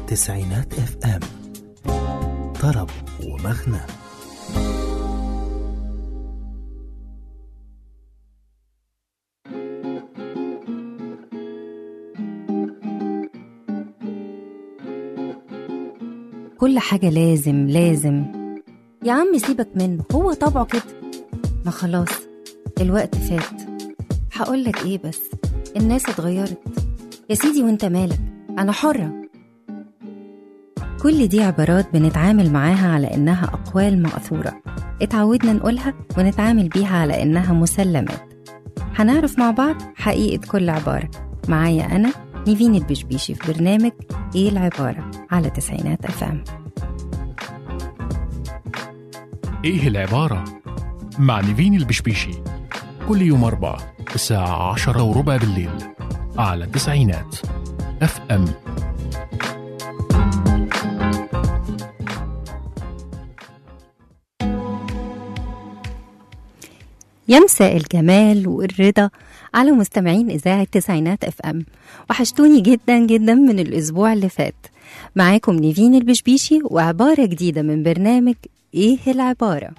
تسعينات اف ام طرب ومغنى كل حاجة لازم لازم يا عم سيبك منه هو طبعه كده ما خلاص الوقت فات هقولك ايه بس الناس اتغيرت يا سيدي وانت مالك انا حرة كل دي عبارات بنتعامل معاها على انها اقوال مأثورة اتعودنا نقولها ونتعامل بيها على انها مسلمات هنعرف مع بعض حقيقة كل عبارة معايا أنا نيفين البشبيشي في برنامج إيه العبارة على تسعينات أفام إيه العبارة؟ مع نيفين البشبيشي كل يوم أربعة الساعة عشرة وربع بالليل على تسعينات أف أم يمساء الجمال والرضا على مستمعين إذاعة تسعينات اف ام وحشتوني جدا جدا من الأسبوع اللي فات معاكم نيفين البشبيشي وعبارة جديدة من برنامج إيه العبارة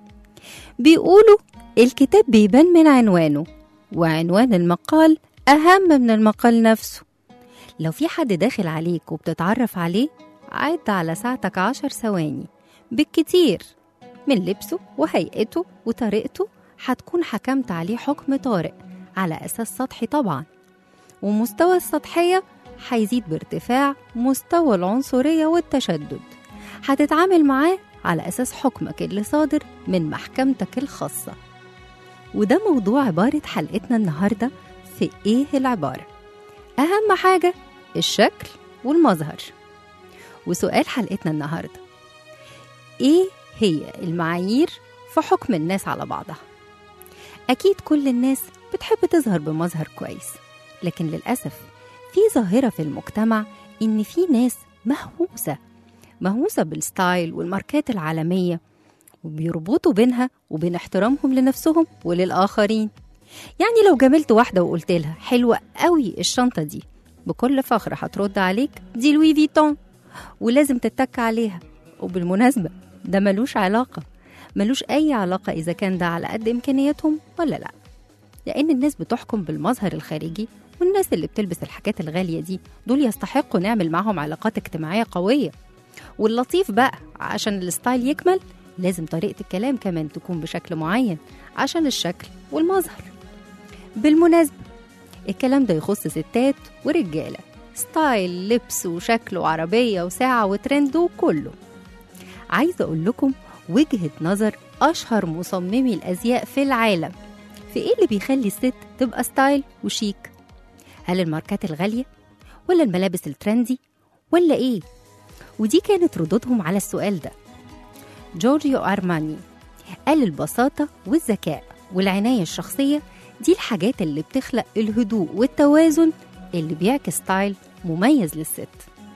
بيقولوا الكتاب بيبان من عنوانه وعنوان المقال أهم من المقال نفسه لو في حد داخل عليك وبتتعرف عليه عد على ساعتك عشر ثواني بالكتير من لبسه وهيئته وطريقته هتكون حكمت عليه حكم طارئ على أساس سطحي طبعا ومستوى السطحية هيزيد بارتفاع مستوى العنصرية والتشدد هتتعامل معاه على أساس حكمك اللي صادر من محكمتك الخاصة وده موضوع عبارة حلقتنا النهاردة في إيه العبارة أهم حاجة الشكل والمظهر وسؤال حلقتنا النهاردة إيه هي المعايير في حكم الناس على بعضها أكيد كل الناس بتحب تظهر بمظهر كويس لكن للأسف في ظاهرة في المجتمع إن في ناس مهووسة مهووسة بالستايل والماركات العالمية وبيربطوا بينها وبين احترامهم لنفسهم وللآخرين يعني لو جاملت واحدة وقلت لها حلوة قوي الشنطة دي بكل فخر هترد عليك دي لوي فيتون ولازم تتك عليها وبالمناسبة ده ملوش علاقة ملوش أي علاقة إذا كان ده على قد إمكانياتهم ولا لأ لأن الناس بتحكم بالمظهر الخارجي والناس اللي بتلبس الحاجات الغالية دي دول يستحقوا نعمل معاهم علاقات اجتماعية قوية واللطيف بقى عشان الستايل يكمل لازم طريقة الكلام كمان تكون بشكل معين عشان الشكل والمظهر بالمناسبة الكلام ده يخص ستات ورجالة ستايل لبس وشكل وعربية وساعة وترند وكله عايزة أقول لكم وجهة نظر أشهر مصممي الأزياء في العالم في إيه اللي بيخلي الست تبقى ستايل وشيك هل الماركات الغالية ولا الملابس الترندي ولا إيه ودي كانت ردودهم على السؤال ده جورجيو أرماني قال البساطة والذكاء والعناية الشخصية دي الحاجات اللي بتخلق الهدوء والتوازن اللي بيعكس ستايل مميز للست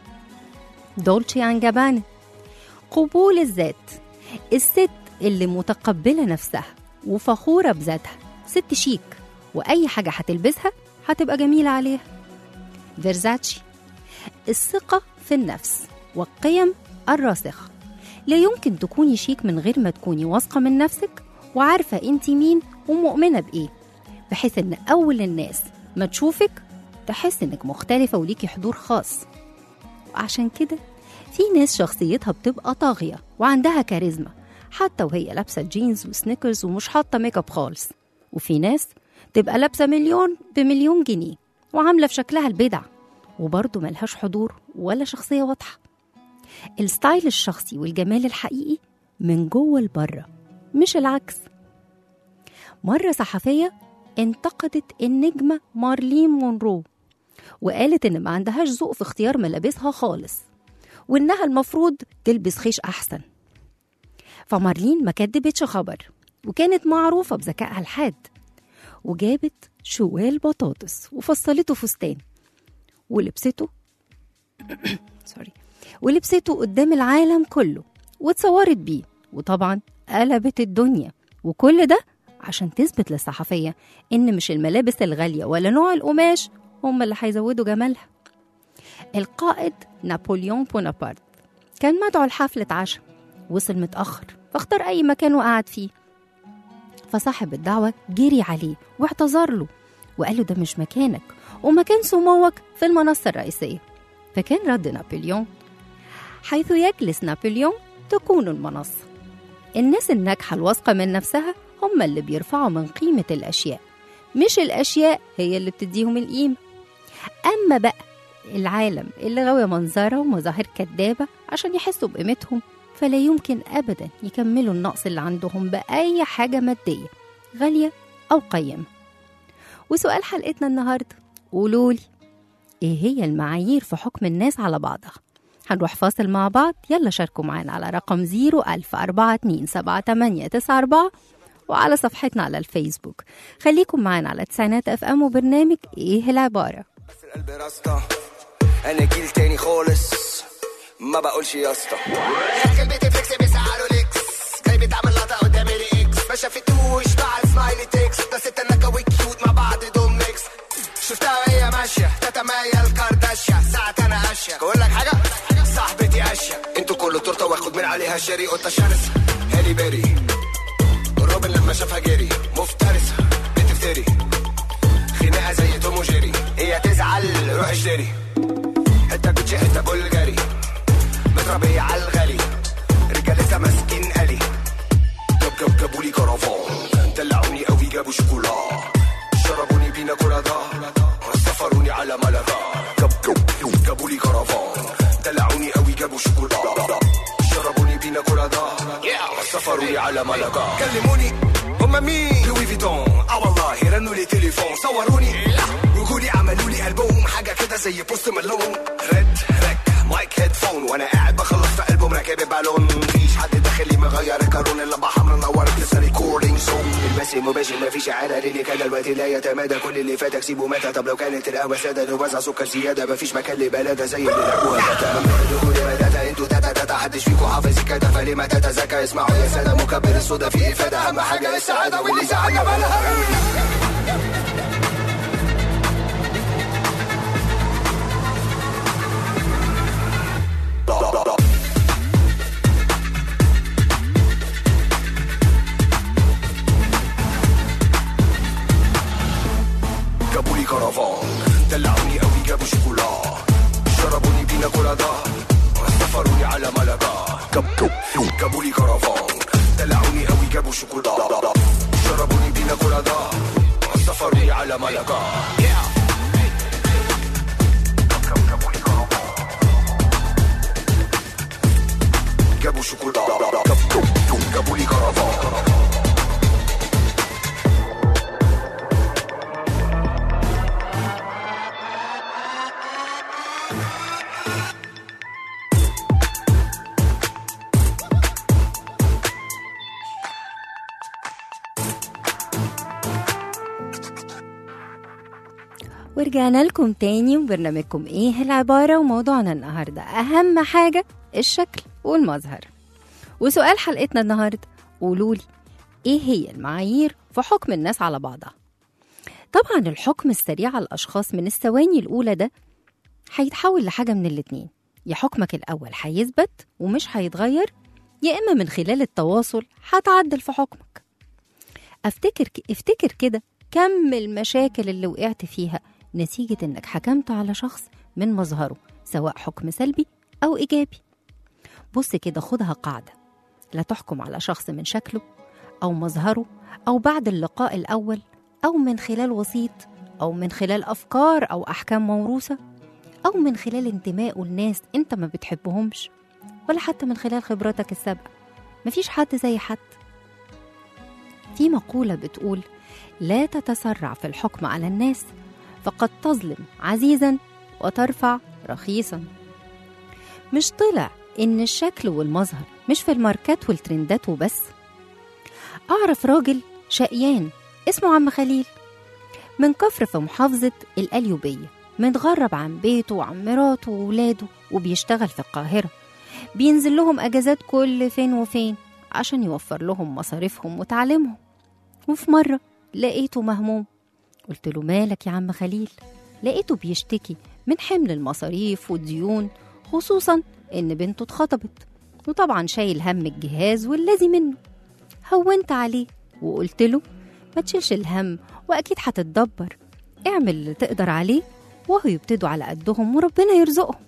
دولتشي أند جابانا قبول الذات الست اللي متقبلة نفسها وفخورة بذاتها ست شيك وأي حاجة هتلبسها هتبقى جميلة عليها فيرزاتشي الثقة في النفس والقيم الراسخة لا يمكن تكوني شيك من غير ما تكوني واثقة من نفسك وعارفة انت مين ومؤمنة بإيه بحيث ان أول الناس ما تشوفك تحس انك مختلفة وليكي حضور خاص وعشان كده في ناس شخصيتها بتبقى طاغية وعندها كاريزما حتى وهي لابسة جينز وسنيكرز ومش حاطة ميك اب خالص وفي ناس تبقى لابسة مليون بمليون جنيه وعاملة في شكلها البدع وبرضه ملهاش حضور ولا شخصية واضحة الستايل الشخصي والجمال الحقيقي من جوه لبره مش العكس مرة صحفية انتقدت النجمة مارلين مونرو وقالت إن ما عندهاش ذوق في اختيار ملابسها خالص وإنها المفروض تلبس خيش أحسن فمارلين ما كدبتش خبر وكانت معروفة بذكائها الحاد وجابت شوال بطاطس وفصلته فستان ولبسته سوري ولبسته قدام العالم كله واتصورت بيه وطبعا قلبت الدنيا وكل ده عشان تثبت للصحفية إن مش الملابس الغالية ولا نوع القماش هم اللي هيزودوا جمالها القائد نابليون بونابرت كان مدعو لحفلة عشاء وصل متأخر فاختار أي مكان وقعد فيه فصاحب الدعوة جري عليه واعتذر له وقال له ده مش مكانك ومكان سموك في المنصة الرئيسية فكان رد نابليون حيث يجلس نابليون تكون المنصة الناس الناجحة الواثقة من نفسها هم اللي بيرفعوا من قيمة الأشياء مش الأشياء هي اللي بتديهم القيمة أما بقى العالم اللي غاوي منظرة ومظاهر كدابة عشان يحسوا بقيمتهم فلا يمكن أبدا يكملوا النقص اللي عندهم بأي حاجة مادية غالية أو قيمة وسؤال حلقتنا النهاردة قولولي إيه هي المعايير في حكم الناس على بعضها هنروح فاصل مع بعض يلا شاركوا معانا على رقم 010427894 وعلى صفحتنا على الفيسبوك خليكم معانا على تسعينات اف ام وبرنامج ايه العباره في القلب راستا انا جيل تاني خالص ما بقولش يا اسطى كلمتي فليكس بيسعى ليكس جاي بتعمل لقطه قدامي اكس ما شافتوش مع سمايلي تكس بس انا قوي كيوت مع بعض دوم ميكس شفتها وهي ماشيه تتميل كارداشيا ساعة انا اشيا اقول لك حاجه صاحبتي اشيا انتوا كله تورته واخد من عليها شاري قطه شرسه هالي بيري روبن لما شافها جري مفترسه بتفتري خناقه زي توم وجيري هي تزعل روح اشتري حته كوتشي حته بلغاري متربية على الغالي رجالتها ماسكين قلي جاب جاب جابوا لي كرفان دلعوني قوي جابوا شوكولا شربوني بينا كولادا سفروني على ملكا جاب جاب جابوا لي كرفان دلعوني قوي جابوا شوكولا شربوني بينا كولادا سفروني على ملكا كلموني هما مين لوي فيتون اه والله رنوا لي تليفون صوروني وجولي عملوا لي البوم حاجه كده زي بوست مالون ريد ريك مايك هيدفون وانا قاعد بخلص في البوم راكب البالون مفيش حد داخلي مغير القانون اللمبه حمرا نورت لسه ريكوردينج سونج المسي مباشر مفيش عاده للي كان الوقت لا يتمادى كل اللي فاتك سيبه متى طب لو كانت القهوه ساده وزع سكر زياده مفيش مكان لبلده زي اللي لعبوها تاتا دخولي مداتا انتوا تاتا تاتا حدش فيكم حافظ الكاتا فليه ما تتزكى اسمعوا يا ساده مكبر الصودا في افاده اهم حاجه السعاده واللي زعلنا بلاها جابوا لي كرفان دلعوني قوي جابوا شوكولا شربوني بينا كولادا سفروني على ملكا جاب جاب جابوا لي كرفان دلعوني قوي جابوا شوكولا شربوني بينا كولادا سفروني على ملكا جابوا شوكولا جاب جاب جابوا لي كرفان ورجعنا لكم تاني وبرنامجكم ايه العبارة وموضوعنا النهاردة أهم حاجة الشكل والمظهر وسؤال حلقتنا النهاردة قولولي ايه هي المعايير في حكم الناس على بعضها طبعا الحكم السريع على الأشخاص من الثواني الأولى ده هيتحول لحاجة من الاتنين يا حكمك الأول هيثبت ومش هيتغير يا إما من خلال التواصل هتعدل في حكمك افتكر افتكر كده كم المشاكل اللي وقعت فيها نتيجة انك حكمت على شخص من مظهره سواء حكم سلبي او ايجابي بص كده خدها قاعدة لا تحكم على شخص من شكله او مظهره او بعد اللقاء الاول او من خلال وسيط او من خلال افكار او احكام موروثة او من خلال انتمائه لناس انت ما بتحبهمش ولا حتى من خلال خبراتك السابقة مفيش حد زي حد في مقولة بتقول لا تتسرع في الحكم على الناس فقد تظلم عزيزا وترفع رخيصا مش طلع ان الشكل والمظهر مش في الماركات والترندات وبس اعرف راجل شقيان اسمه عم خليل من كفر في محافظة القليوبية متغرب عن بيته وعن مراته وولاده وبيشتغل في القاهرة بينزل لهم أجازات كل فين وفين عشان يوفر لهم مصاريفهم وتعليمهم وفي مرة لقيته مهموم قلت له مالك يا عم خليل لقيته بيشتكي من حمل المصاريف والديون خصوصا إن بنته اتخطبت وطبعا شايل هم الجهاز والذي منه هونت عليه وقلت له ما تشيلش الهم وأكيد هتتدبر اعمل اللي تقدر عليه وهو يبتدوا على قدهم وربنا يرزقهم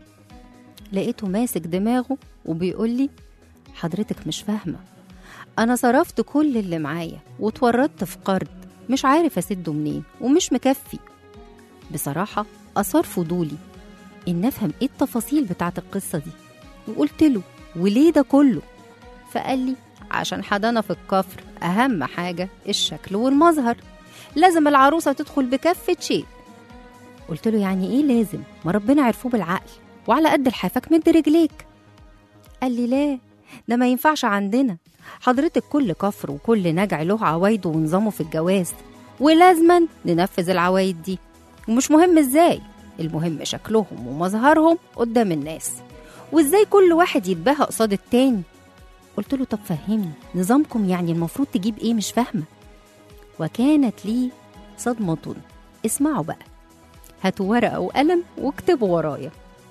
لقيته ماسك دماغه وبيقول لي حضرتك مش فاهمة أنا صرفت كل اللي معايا واتورطت في قرض مش عارف أسده منين ومش مكفي بصراحة أثار فضولي إن أفهم إيه التفاصيل بتاعت القصة دي وقلت له وليه ده كله فقال لي عشان حضانة في الكفر أهم حاجة الشكل والمظهر لازم العروسة تدخل بكفة شيء قلت له يعني إيه لازم ما ربنا عرفوه بالعقل وعلى قد لحافك مد رجليك قال لي لا ده ما ينفعش عندنا حضرتك كل كفر وكل نجع له عوايده ونظامه في الجواز ولازما ننفذ العوايد دي ومش مهم ازاي المهم شكلهم ومظهرهم قدام الناس وازاي كل واحد يتباهى قصاد التاني قلت له طب فهمني نظامكم يعني المفروض تجيب ايه مش فاهمه وكانت لي صدمة اسمعوا بقى هاتوا ورقة وقلم واكتبوا ورايا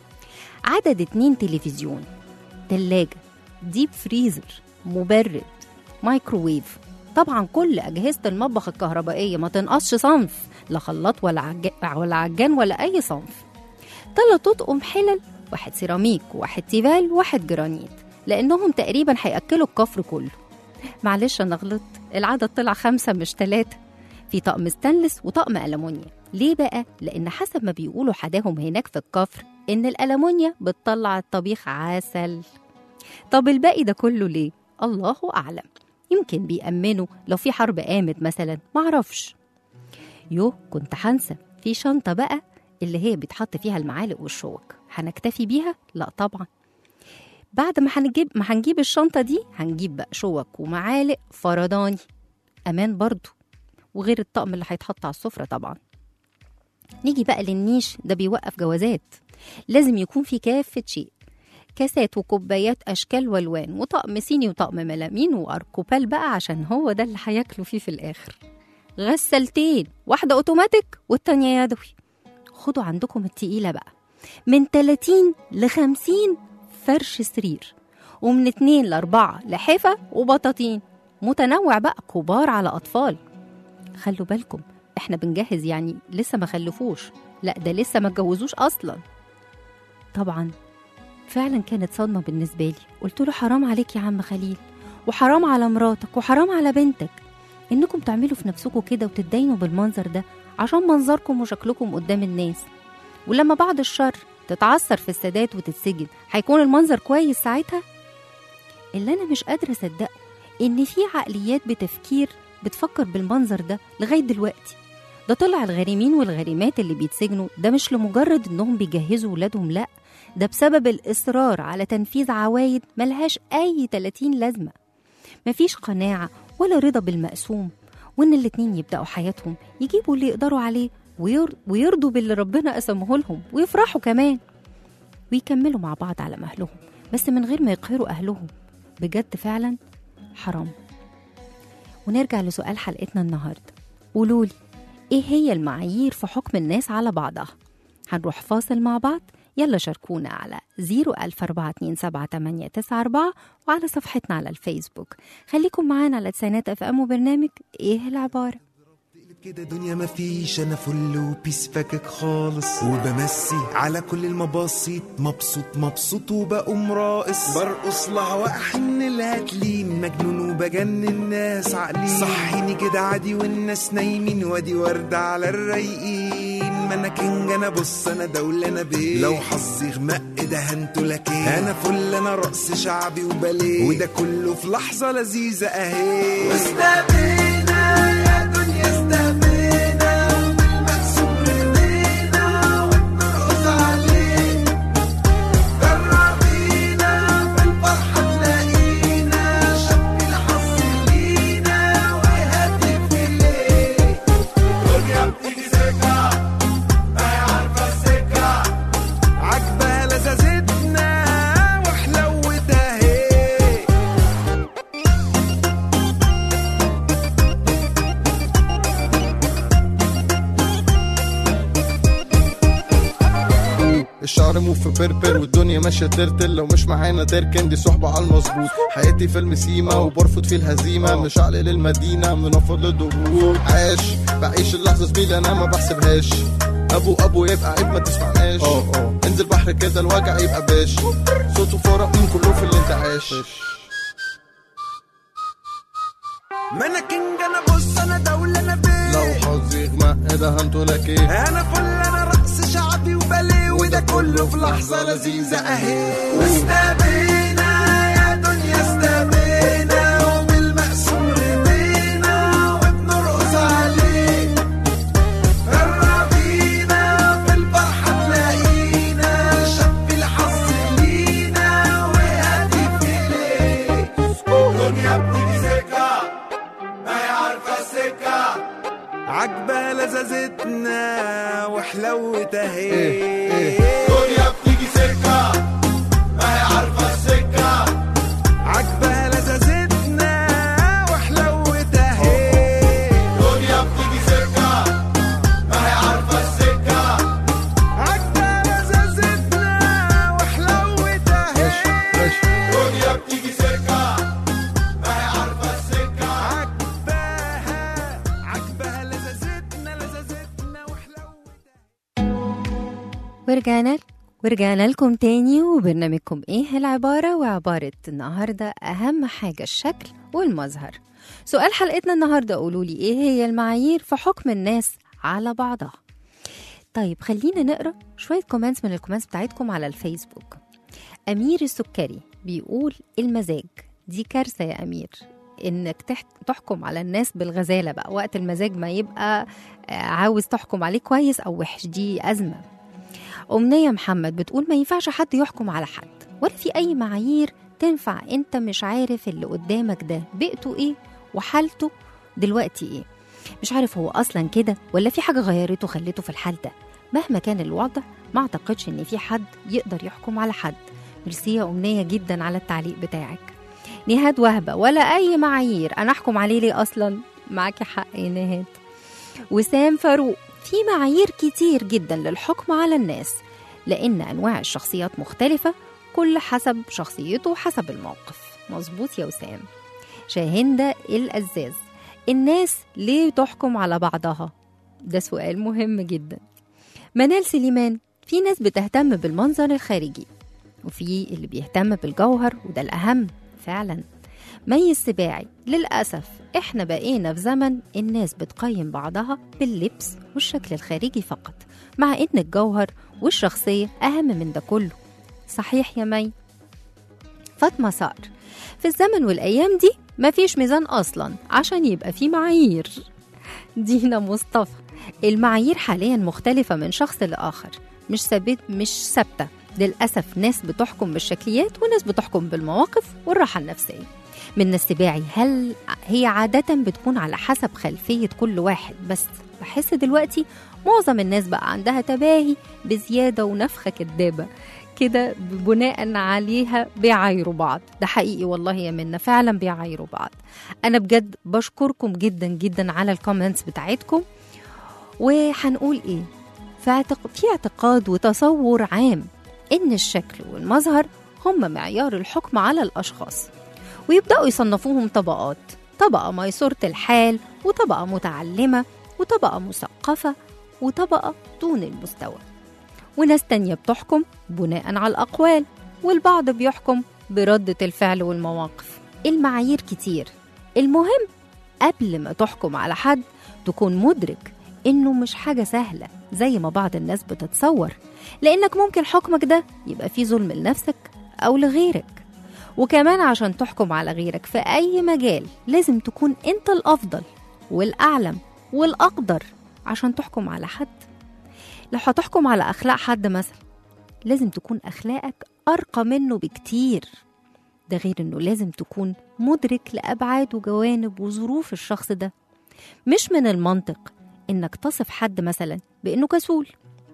عدد اتنين تلفزيون تلاجة ديب فريزر مبرد مايكروويف طبعا كل أجهزة المطبخ الكهربائية ما تنقصش صنف لا خلاط ولا عجان ولا عجان ولا أي صنف تلات أطقم حلل واحد سيراميك وواحد تيفال وواحد جرانيت لأنهم تقريبا هيأكلوا الكفر كله معلش أنا غلطت العدد طلع خمسة مش تلاتة في طقم ستانلس وطقم ألمونيا ليه بقى؟ لأن حسب ما بيقولوا حداهم هناك في الكفر إن الألمونيا بتطلع الطبيخ عسل طب الباقي ده كله ليه؟ الله أعلم يمكن بيأمنوا لو في حرب قامت مثلا معرفش يوه كنت هنسى في شنطة بقى اللي هي بيتحط فيها المعالق والشوك هنكتفي بيها؟ لا طبعا بعد ما هنجيب ما هنجيب الشنطة دي هنجيب بقى شوك ومعالق فرداني أمان برضو وغير الطقم اللي هيتحط على السفرة طبعا نيجي بقى للنيش ده بيوقف جوازات لازم يكون في كافة شيء كاسات وكوبايات أشكال والوان وطقم صيني وطقم ملامين وأركوبال بقى عشان هو ده اللي هياكلوا فيه في الآخر غسالتين واحدة أوتوماتيك والتانية يدوي خدوا عندكم التقيلة بقى من 30 ل 50 فرش سرير ومن 2 ل 4 لحفة وبطاطين متنوع بقى كبار على أطفال خلوا بالكم احنا بنجهز يعني لسه ما خلفوش لا ده لسه ما اتجوزوش اصلا طبعا فعلا كانت صدمه بالنسبه لي قلت له حرام عليك يا عم خليل وحرام على مراتك وحرام على بنتك انكم تعملوا في نفسكم كده وتتدينوا بالمنظر ده عشان منظركم وشكلكم قدام الناس ولما بعد الشر تتعثر في السادات وتتسجن هيكون المنظر كويس ساعتها اللي انا مش قادره اصدقه ان في عقليات بتفكير بتفكر بالمنظر ده لغايه دلوقتي ده طلع الغارمين والغارمات اللي بيتسجنوا ده مش لمجرد انهم بيجهزوا ولادهم لا ده بسبب الاصرار على تنفيذ عوايد ملهاش اي 30 لازمه مفيش قناعه ولا رضا بالمقسوم وان الاتنين يبداوا حياتهم يجيبوا اللي يقدروا عليه وير... ويرضوا باللي ربنا قسمه لهم ويفرحوا كمان ويكملوا مع بعض على مهلهم بس من غير ما يقهروا اهلهم بجد فعلا حرام ونرجع لسؤال حلقتنا النهارده قولولي ايه هي المعايير في حكم الناس على بعضها هنروح فاصل مع بعض يلا شاركونا على 004278994 وعلى صفحتنا على الفيسبوك خليكم معانا على تسعينات اف ام وبرنامج ايه العباره كده دنيا مفيش انا فل وبيس فاكك خالص وبمسي على كل المباسيط مبسوط مبسوط وبقوم راقص برقص لها واحن الهاتلين مجنون وبجنن الناس عقلين صحيني كده عادي والناس نايمين وادي وردة على الرايقين ما انا كينج انا بص انا دولة انا بيه لو حظي غمق ده هنتو لكن انا فل انا رقص شعبي وباليه وده كله في لحظة لذيذة اهي واستبينا يا دنيا استبينا بالمقسوم رضينا ونرقص عليه جربينا في الفرحة تلاقينا شق الحظ لينا وهاتف ليه دنيا بتيجي سكة ما هي عارفة السكة عجبها لذاذتنا وحلوتها هي صارم وفي بربر والدنيا ماشيه ترتل لو مش معانا تركن دي صحبه على المظبوط حياتي فيلم سيما وبرفض فيه الهزيمه مش على المدينه منفض للضغوط عاش بعيش اللحظه زميلي انا ما بحسبهاش ابو ابو يبقى عيب ما تسمعناش انزل بحر كده الوجع يبقى باش صوته فرق من كله في الانتعاش ما انا كينج انا بص انا دولة انا بيه لو حظي يغمق ده هنتو لك ايه انا فل انا رقص شعبي وباليه وده كله في لحظة لذيذة اهي واستبينا يا دنيا استبينا وبالمقسوم رضينا وبنرقص عليه قربينا في الفرحة تلاقينا شب الحظ لينا وهدي في ليه دنيا بتيجي سكة ما هي عارفة السكة عجبة لذذتنا وحلوت اهي دنيا بتيجي سكة ما هي عارفة السكة عجبة لذذتنا وحلوت اهي دنيا بتيجي سكة ما هي عارفة السكة عجبة لذذتنا وحلوت اهي دنيا بتيجي سكة ما هي عارفة السكة عجباها عجباها لذذتنا لذذتنا وحلوت ورجعنا ورجعنا لكم تاني وبرنامجكم ايه العبارة وعبارة النهاردة أهم حاجة الشكل والمظهر سؤال حلقتنا النهاردة قولوا لي ايه هي المعايير في حكم الناس على بعضها طيب خلينا نقرا شوية كومنتس من الكومنتس بتاعتكم على الفيسبوك أمير السكري بيقول المزاج دي كارثة يا أمير إنك تح- تحكم على الناس بالغزالة بقى وقت المزاج ما يبقى آه، عاوز تحكم عليه كويس أو وحش دي أزمة أمنية محمد بتقول ما ينفعش حد يحكم على حد ولا في أي معايير تنفع أنت مش عارف اللي قدامك ده بيئته إيه وحالته دلوقتي إيه مش عارف هو أصلا كده ولا في حاجة غيرته خلته في الحال ده مهما كان الوضع ما أعتقدش إن في حد يقدر يحكم على حد ميرسي يا أمنية جدا على التعليق بتاعك نهاد وهبة ولا أي معايير أنا أحكم عليه ليه أصلا معاكي حق يا نهاد وسام فاروق في معايير كتير جدا للحكم على الناس لأن أنواع الشخصيات مختلفة كل حسب شخصيته وحسب الموقف مظبوط يا وسام شاهندة الأزاز الناس ليه تحكم على بعضها ده سؤال مهم جدا منال سليمان في ناس بتهتم بالمنظر الخارجي وفي اللي بيهتم بالجوهر وده الأهم فعلا مي السباعي للأسف إحنا بقينا في زمن الناس بتقيم بعضها باللبس والشكل الخارجي فقط مع إن الجوهر والشخصية أهم من ده كله صحيح يا مي فاطمة صقر في الزمن والأيام دي مفيش ميزان أصلا عشان يبقى في معايير دينا مصطفى المعايير حاليا مختلفة من شخص لآخر مش ثابت مش ثابتة للأسف ناس بتحكم بالشكليات وناس بتحكم بالمواقف والراحة النفسية من السباعي هل هي عادة بتكون على حسب خلفية كل واحد بس بحس دلوقتي معظم الناس بقى عندها تباهي بزيادة ونفخة كدابة كده بناء عليها بيعايروا بعض ده حقيقي والله يا منا فعلا بيعايروا بعض انا بجد بشكركم جدا جدا على الكومنتس بتاعتكم وهنقول ايه في, اعتق... في اعتقاد وتصور عام ان الشكل والمظهر هم معيار الحكم على الاشخاص ويبداوا يصنفوهم طبقات طبقه ميسوره الحال وطبقه متعلمه وطبقه مثقفه وطبقه دون المستوى وناس تانية بتحكم بناء على الأقوال والبعض بيحكم بردة الفعل والمواقف المعايير كتير المهم قبل ما تحكم على حد تكون مدرك إنه مش حاجة سهلة زي ما بعض الناس بتتصور لأنك ممكن حكمك ده يبقى فيه ظلم لنفسك أو لغيرك وكمان عشان تحكم على غيرك في أي مجال لازم تكون أنت الأفضل والأعلم والأقدر عشان تحكم على حد لو هتحكم على أخلاق حد مثلا لازم تكون أخلاقك أرقى منه بكتير ده غير إنه لازم تكون مدرك لأبعاد وجوانب وظروف الشخص ده مش من المنطق إنك تصف حد مثلا بإنه كسول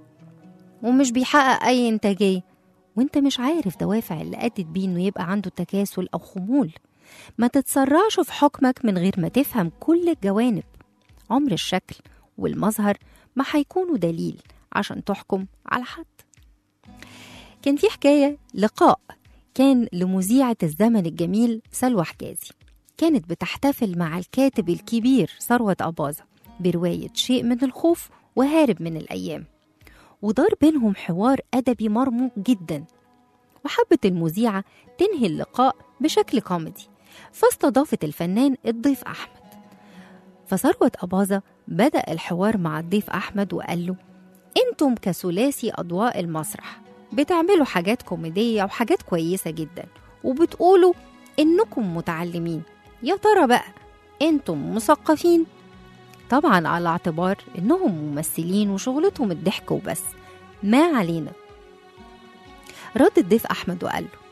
ومش بيحقق أي إنتاجية وإنت مش عارف دوافع اللي أدت بيه إنه يبقى عنده تكاسل أو خمول ما تتسرعش في حكمك من غير ما تفهم كل الجوانب عمر الشكل والمظهر ما هيكونوا دليل عشان تحكم على حد كان في حكاية لقاء كان لمذيعة الزمن الجميل سلوى حجازي كانت بتحتفل مع الكاتب الكبير ثروة أباظة برواية شيء من الخوف وهارب من الأيام ودار بينهم حوار أدبي مرموق جدا وحبت المذيعة تنهي اللقاء بشكل كوميدي فاستضافت الفنان الضيف أحمد فثروة أباظة بدأ الحوار مع الضيف أحمد وقال له انتم كثلاثي أضواء المسرح بتعملوا حاجات كوميدية وحاجات كويسة جدا وبتقولوا إنكم متعلمين يا ترى بقى انتم مثقفين طبعا على اعتبار إنهم ممثلين وشغلتهم الضحك وبس ما علينا رد الضيف أحمد وقال له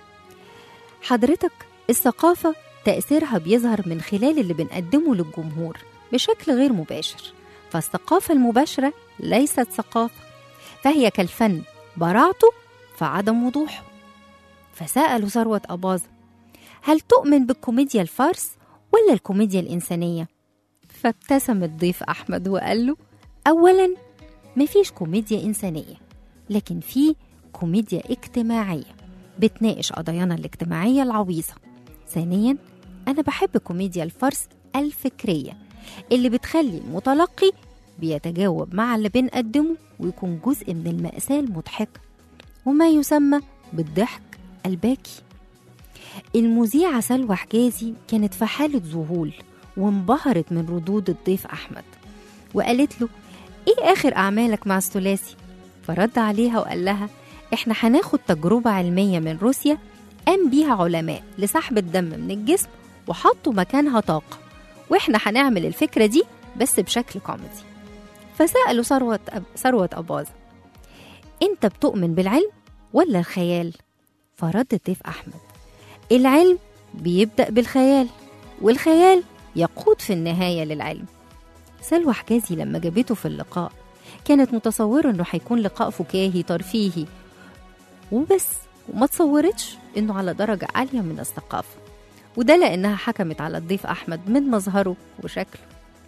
حضرتك الثقافة تأثيرها بيظهر من خلال اللي بنقدمه للجمهور بشكل غير مباشر فالثقافة المباشرة ليست ثقافة فهي كالفن براعته فعدم وضوحه فسألوا ثروة أباظة هل تؤمن بالكوميديا الفارس ولا الكوميديا الإنسانية؟ فابتسم الضيف أحمد وقال له أولا مفيش كوميديا إنسانية لكن في كوميديا اجتماعية بتناقش قضايانا الاجتماعية العويصة ثانيا أنا بحب كوميديا الفرس الفكرية اللي بتخلي المتلقي بيتجاوب مع اللي بنقدمه ويكون جزء من المأساة المضحكة وما يسمى بالضحك الباكي المذيعة سلوى حجازي كانت في حالة ذهول وانبهرت من ردود الضيف أحمد وقالت له إيه آخر أعمالك مع الثلاثي؟ فرد عليها وقال لها إحنا هناخد تجربة علمية من روسيا قام بيها علماء لسحب الدم من الجسم وحطوا مكانها طاقة وإحنا هنعمل الفكرة دي بس بشكل كوميدي فسألوا ثروة أب... ثروة أباظة أنت بتؤمن بالعلم ولا الخيال؟ فرد الضيف أحمد العلم بيبدأ بالخيال والخيال يقود في النهاية للعلم سلوى حجازي لما جابته في اللقاء كانت متصورة انه هيكون لقاء فكاهي ترفيهي وبس وما تصورتش انه على درجة عالية من الثقافة وده لانها حكمت على الضيف احمد من مظهره وشكله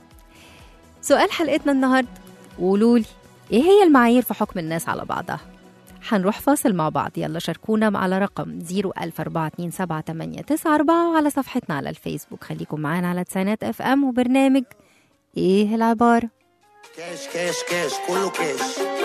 سؤال حلقتنا النهارده قولولي ايه هي المعايير في حكم الناس على بعضها هنروح فاصل مع بعض يلا شاركونا على رقم 004278994 وعلى صفحتنا على الفيسبوك خليكم معانا على تسعينات اف ام وبرنامج ايه العبارة كاش كاش كاش كله كاش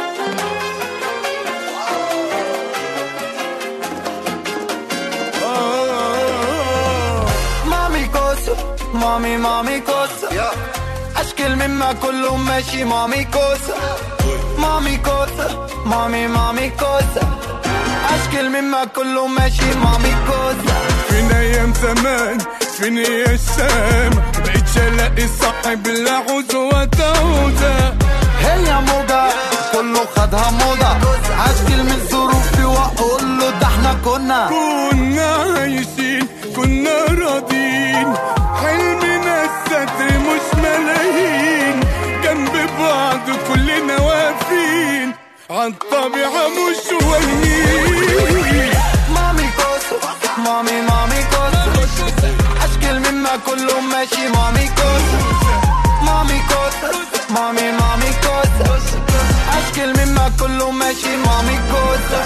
مامي كوسة مامي مامي كوسة أشكال مما كله ماشي مامي كوسة مامي كوسة مامي مامي كوسة أشكال مما كله ماشي مامي كوسة فين ايام زمان فين هي الشام بقيتش الاقي صاحب العوز وتعوزة هي موجة كله خدها موضة أشكال من ظروفي وأقول له ده احنا كنا كنا عايشين كنا راضيين حلمنا الستر مش ملايين جنب بعض كلنا واقفين عالطبيعة مش واهمين مامي كوسة مامي مامي كوسة أشكال مما كله ماشي مامي كوسة مامي كوسة مامي مامي كوسة أشكال مما كله ماشي مامي كوسة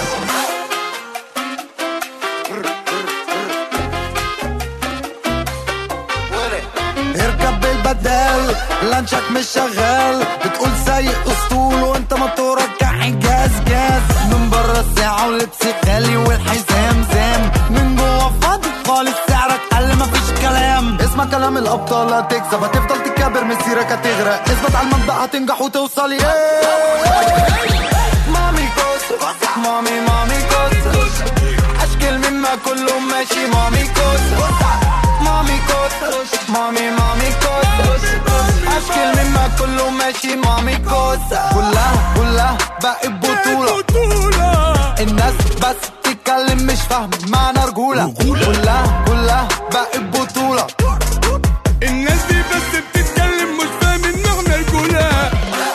اركب بالبدال لانشك مش شغال بتقول سايق اسطول وانت موتورك كحجاز جاز من بره الساعة ولبسي غالي والحزام زام من جوه فاضي خالص سعرك قل مفيش كلام اسمع كلام الابطال هتكسب هتفضل تكابر مسيرك هتغرق اثبت على المبدأ هتنجح وتوصل ياه مامي كوسة مامي مامي كوسة اشكال مما كله ماشي مامي كوسة مامي كوسة مامي مامي كوسة اشكال مما كله ماشي مامي كوسة كلها كلها بقت بطولة بطولة الناس بس تتكلم مش فاهم معنى رجولة كلها كلها بقت بطولة الناس دي بس بتتكلم مش فاهم المعنى الجولة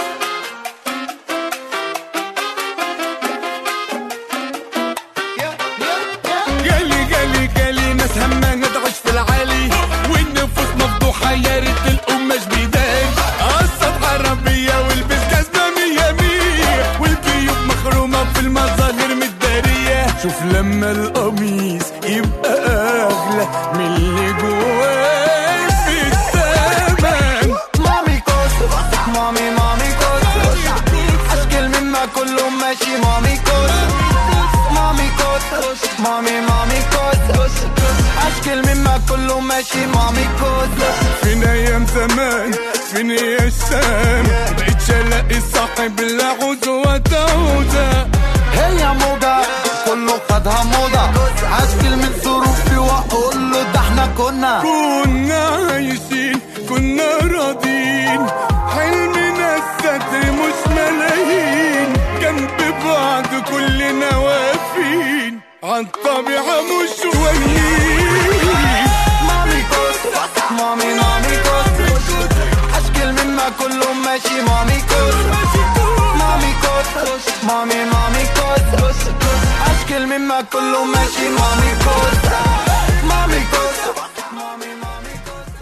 جالي جالي جالي ناس همانة تعيش في العالي والنفوس مفضوحة يا ريت القماش بيدان قصة عربية والبس جزمة مية مية والبيوت مخرومة في المظاهر متدارية شوف لما القميص يبقى اغلى من اللي جواه في الثمن مامي كوس مامي مامي كوس اشكال مما كله ماشي مامي كوس مامي كوس مامي مامي كوس اشكال مما كله ماشي مامي كوس فين ايام زمان فين يا الشام بقيتش الاقي صاحب لا عزوة تعوزة هي موجة كله خدها موضة اشكال من ظروفي واقول له ده احنا كنا كنا عايشين كنا راضيين حلمنا الستر مش ملايين جنب بعض كلنا واقفين عالطبيعة مش واهيين مامي كوس مامي مامي كوس اشكال مما كله ماشي مامي كوس مامي كوس مامي مامي كوس اشكال مما كله ماشي مامي كوس مامي كوس مامي مامي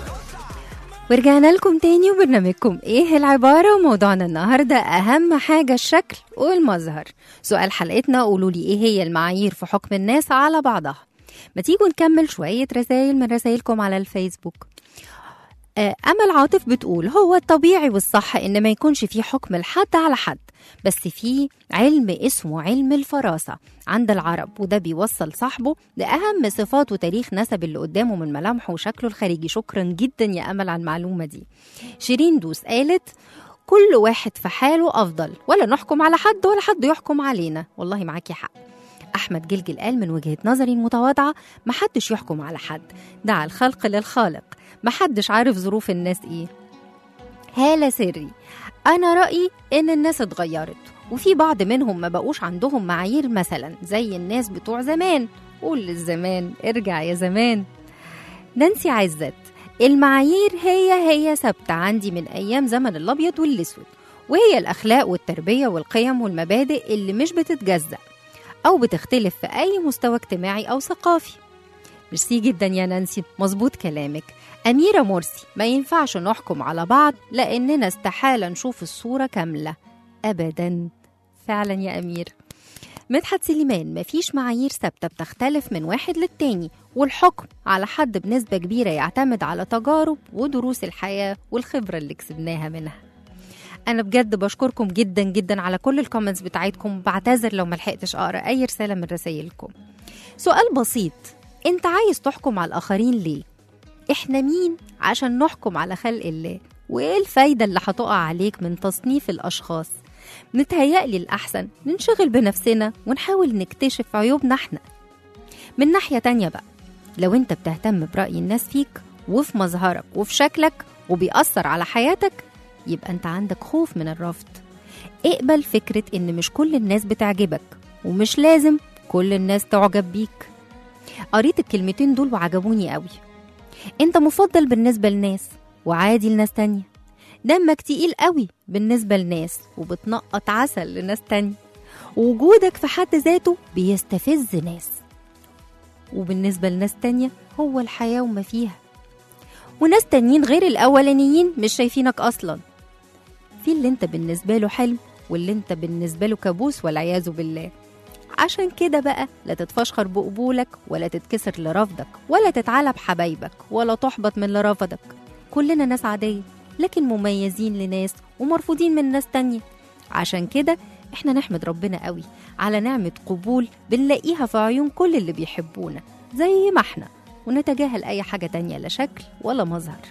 ورجعنا لكم تاني وبرنامجكم ايه العبارة وموضوعنا النهاردة أهم حاجة الشكل والمظهر سؤال حلقتنا قولوا لي ايه هي المعايير في حكم الناس على بعضها ما تيجوا نكمل شوية رسائل من رسائلكم على الفيسبوك آه، أمل عاطف بتقول هو الطبيعي والصح إن ما يكونش فيه حكم لحد على حد بس في علم اسمه علم الفراسة عند العرب وده بيوصل صاحبه لأهم صفات وتاريخ نسب اللي قدامه من ملامحه وشكله الخارجي شكرا جدا يا أمل على المعلومة دي شيرين دوس قالت كل واحد في حاله أفضل ولا نحكم على حد ولا حد يحكم علينا والله معاكي حق أحمد جلجل قال من وجهة نظري المتواضعة محدش يحكم على حد دع الخلق للخالق محدش عارف ظروف الناس إيه هالة سري أنا رأيي إن الناس اتغيرت وفي بعض منهم ما بقوش عندهم معايير مثلا زي الناس بتوع زمان قول للزمان ارجع يا زمان نانسي عزت المعايير هي هي ثابتة عندي من أيام زمن الأبيض والأسود وهي الأخلاق والتربية والقيم والمبادئ اللي مش بتتجزأ أو بتختلف في أي مستوى اجتماعي أو ثقافي ميرسي جدا يا نانسي مظبوط كلامك أميرة مرسي ما ينفعش نحكم على بعض لأننا استحالة نشوف الصورة كاملة أبدا فعلا يا أمير مدحت سليمان مفيش معايير ثابتة بتختلف من واحد للتاني والحكم على حد بنسبة كبيرة يعتمد على تجارب ودروس الحياة والخبرة اللي كسبناها منها أنا بجد بشكركم جدا جدا على كل الكومنتس بتاعتكم بعتذر لو ملحقتش أقرأ أي رسالة من رسايلكم سؤال بسيط أنت عايز تحكم على الآخرين ليه؟ إحنا مين عشان نحكم على خلق الله؟ وإيه الفايدة اللي هتقع عليك من تصنيف الأشخاص؟ متهيألي الأحسن ننشغل بنفسنا ونحاول نكتشف عيوبنا إحنا من ناحية تانية بقى لو أنت بتهتم برأي الناس فيك وفي مظهرك وفي شكلك وبيأثر على حياتك يبقى أنت عندك خوف من الرفض اقبل فكرة إن مش كل الناس بتعجبك ومش لازم كل الناس تعجب بيك قريت الكلمتين دول وعجبوني قوي انت مفضل بالنسبة لناس وعادي لناس تانية دمك تقيل قوي بالنسبة لناس وبتنقط عسل لناس تانية وجودك في حد ذاته بيستفز ناس وبالنسبة لناس تانية هو الحياة وما فيها وناس تانيين غير الأولانيين مش شايفينك أصلا في اللي انت بالنسبة له حلم واللي انت بالنسبة له كابوس والعياذ بالله عشان كده بقى لا تتفشخر بقبولك ولا تتكسر لرفضك ولا تتعالى بحبايبك ولا تحبط من اللي رفضك كلنا ناس عادية لكن مميزين لناس ومرفوضين من ناس تانية عشان كده احنا نحمد ربنا قوي على نعمة قبول بنلاقيها في عيون كل اللي بيحبونا زي ما احنا ونتجاهل أي حاجة تانية لا شكل ولا مظهر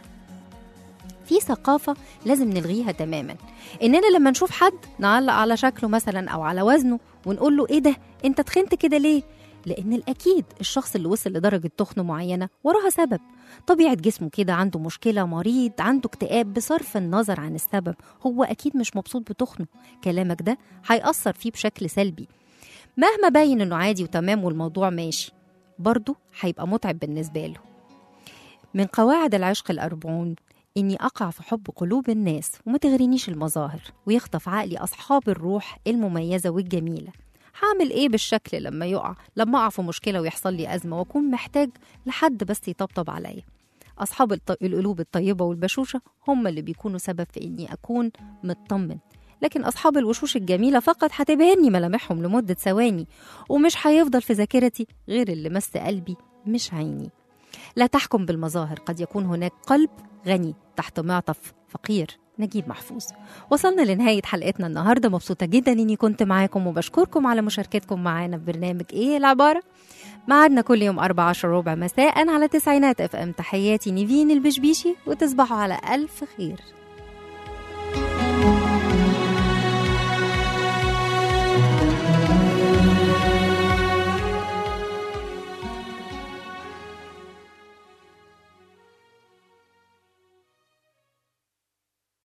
في ثقافة لازم نلغيها تماما إننا لما نشوف حد نعلق على شكله مثلا أو على وزنه ونقول له إيه ده أنت تخنت كده ليه لأن الأكيد الشخص اللي وصل لدرجة تخن معينة وراها سبب طبيعة جسمه كده عنده مشكلة مريض عنده اكتئاب بصرف النظر عن السبب هو أكيد مش مبسوط بتخنه كلامك ده هيأثر فيه بشكل سلبي مهما باين إنه عادي وتمام والموضوع ماشي برضه هيبقى متعب بالنسبة له من قواعد العشق الأربعون إني أقع في حب قلوب الناس وما تغرينيش المظاهر ويخطف عقلي أصحاب الروح المميزة والجميلة هعمل إيه بالشكل لما يقع لما أقع في مشكلة ويحصل لي أزمة وأكون محتاج لحد بس يطبطب عليا أصحاب الط- القلوب الطيبة والبشوشة هم اللي بيكونوا سبب في إني أكون مطمن لكن أصحاب الوشوش الجميلة فقط هتبهرني ملامحهم لمدة ثواني ومش هيفضل في ذاكرتي غير اللي مس قلبي مش عيني لا تحكم بالمظاهر قد يكون هناك قلب غني تحت معطف فقير نجيب محفوظ وصلنا لنهاية حلقتنا النهاردة مبسوطة جدا إني كنت معاكم وبشكركم على مشاركتكم معانا في برنامج إيه العبارة معادنا كل يوم 14 ربع مساء على تسعينات اف ام تحياتي نيفين البشبيشي وتصبحوا على ألف خير